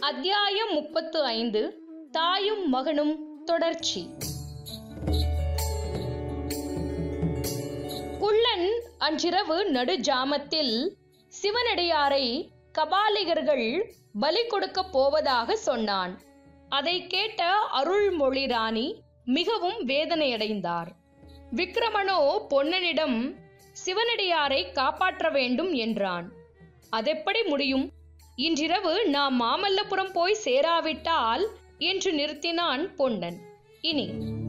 அத்தியாயம் முப்பத்து ஐந்து தாயும் மகனும் தொடர்ச்சி குள்ளன் அன்றிரவு நடுஜாமத்தில் சிவனடியாரை கபாலிகர்கள் பலி கொடுக்கப் போவதாக சொன்னான் அதை கேட்ட அருள்மொழி ராணி மிகவும் வேதனையடைந்தார் விக்ரமனோ பொன்னனிடம் சிவனடியாரை காப்பாற்ற வேண்டும் என்றான் அதெப்படி முடியும் இன்றிரவு நாம் மாமல்லபுரம் போய் சேராவிட்டால் என்று நிறுத்தினான் பொன்னன் இனி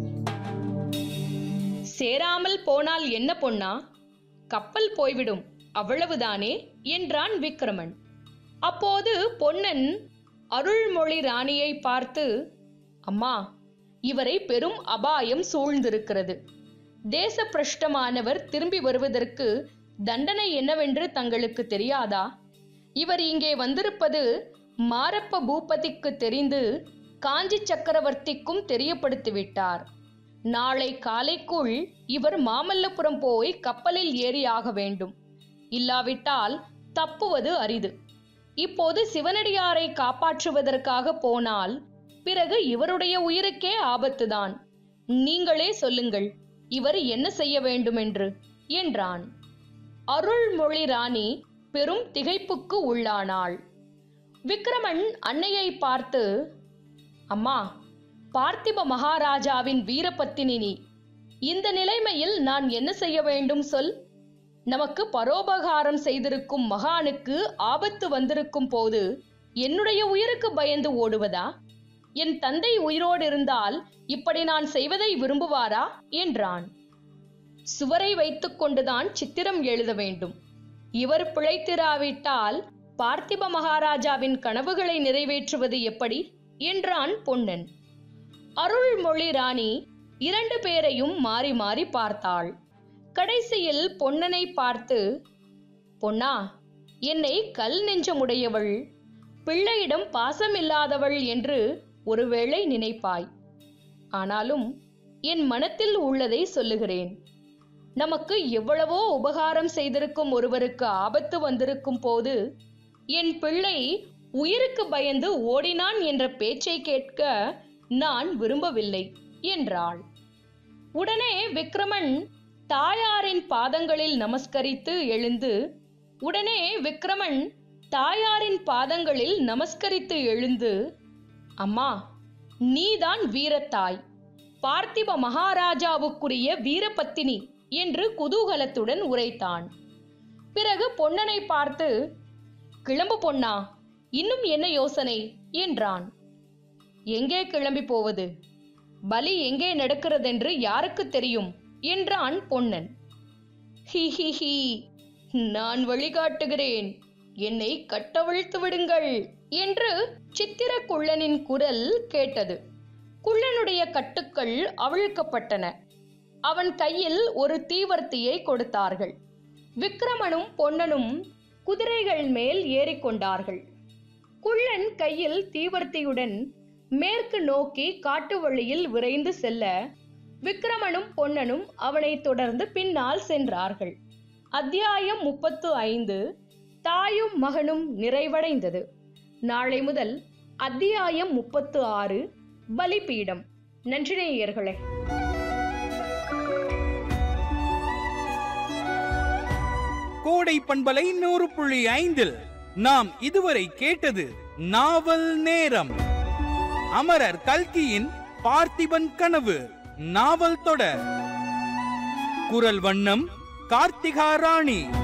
சேராமல் போனால் என்ன பொன்னா கப்பல் போய்விடும் அவ்வளவுதானே என்றான் விக்ரமன் அப்போது பொன்னன் அருள்மொழி ராணியை பார்த்து அம்மா இவரை பெரும் அபாயம் சூழ்ந்திருக்கிறது தேச பிரஷ்டமானவர் திரும்பி வருவதற்கு தண்டனை என்னவென்று தங்களுக்கு தெரியாதா இவர் இங்கே வந்திருப்பது மாரப்ப பூபதிக்கு தெரிந்து காஞ்சி சக்கரவர்த்திக்கும் தெரியப்படுத்திவிட்டார் நாளை காலைக்குள் இவர் மாமல்லபுரம் போய் கப்பலில் ஏறியாக வேண்டும் இல்லாவிட்டால் தப்புவது அரிது இப்போது சிவனடியாரை காப்பாற்றுவதற்காக போனால் பிறகு இவருடைய உயிருக்கே ஆபத்துதான் நீங்களே சொல்லுங்கள் இவர் என்ன செய்ய வேண்டுமென்று என்றான் அருள்மொழி ராணி பெரும் திகைப்புக்கு உள்ளானாள் விக்ரமன் அன்னையை பார்த்து அம்மா பார்த்திப மகாராஜாவின் வீரபத்தினி நீ இந்த நிலைமையில் நான் என்ன செய்ய வேண்டும் சொல் நமக்கு பரோபகாரம் செய்திருக்கும் மகானுக்கு ஆபத்து வந்திருக்கும் போது என்னுடைய உயிருக்கு பயந்து ஓடுவதா என் தந்தை உயிரோடு இருந்தால் இப்படி நான் செய்வதை விரும்புவாரா என்றான் சுவரை வைத்துக் கொண்டுதான் சித்திரம் எழுத வேண்டும் இவர் பிழைத்திராவிட்டால் பார்த்திப மகாராஜாவின் கனவுகளை நிறைவேற்றுவது எப்படி என்றான் பொன்னன் அருள்மொழி ராணி இரண்டு பேரையும் மாறி மாறி பார்த்தாள் கடைசியில் பொன்னனை பார்த்து பொன்னா என்னை கல் நெஞ்சமுடையவள் பிள்ளையிடம் பாசமில்லாதவள் என்று ஒருவேளை நினைப்பாய் ஆனாலும் என் மனத்தில் உள்ளதை சொல்லுகிறேன் நமக்கு எவ்வளவோ உபகாரம் செய்திருக்கும் ஒருவருக்கு ஆபத்து வந்திருக்கும் போது என் பிள்ளை உயிருக்கு பயந்து ஓடினான் என்ற பேச்சை கேட்க நான் விரும்பவில்லை என்றாள் உடனே விக்ரமன் தாயாரின் பாதங்களில் நமஸ்கரித்து எழுந்து உடனே விக்ரமன் தாயாரின் பாதங்களில் நமஸ்கரித்து எழுந்து அம்மா நீதான் வீரத்தாய் பார்த்திப மகாராஜாவுக்குரிய வீரபத்தினி என்று குதூகலத்துடன் உரைத்தான் பிறகு பொன்னனை பார்த்து கிளம்பு பொன்னா இன்னும் என்ன யோசனை என்றான் எங்கே கிளம்பி போவது பலி எங்கே நடக்கிறதென்று யாருக்கு தெரியும் என்றான் பொன்னன் ஹி ஹி ஹி நான் வழிகாட்டுகிறேன் என்னை கட்டவிழ்த்து விடுங்கள் என்று சித்திர குள்ளனின் குரல் கேட்டது குள்ளனுடைய கட்டுக்கள் அவிழ்க்கப்பட்டன அவன் கையில் ஒரு தீவர்த்தியை கொடுத்தார்கள் விக்ரமனும் பொன்னனும் குதிரைகள் மேல் ஏறிக்கொண்டார்கள் குள்ளன் கையில் தீவர்த்தியுடன் மேற்கு நோக்கி காட்டு வழியில் விரைந்து செல்ல விக்ரமனும் பொன்னனும் அவனை தொடர்ந்து பின்னால் சென்றார்கள் அத்தியாயம் முப்பத்து ஐந்து தாயும் மகனும் நிறைவடைந்தது நாளை முதல் அத்தியாயம் முப்பத்து ஆறு பலிபீடம் நன்றி நேயர்களே கோடை பண்பலை நூறு புள்ளி ஐந்தில் நாம் இதுவரை கேட்டது நாவல் நேரம் அமரர் கல்கியின் பார்த்திபன் கனவு நாவல் தொடர் குரல் வண்ணம் கார்த்திகா ராணி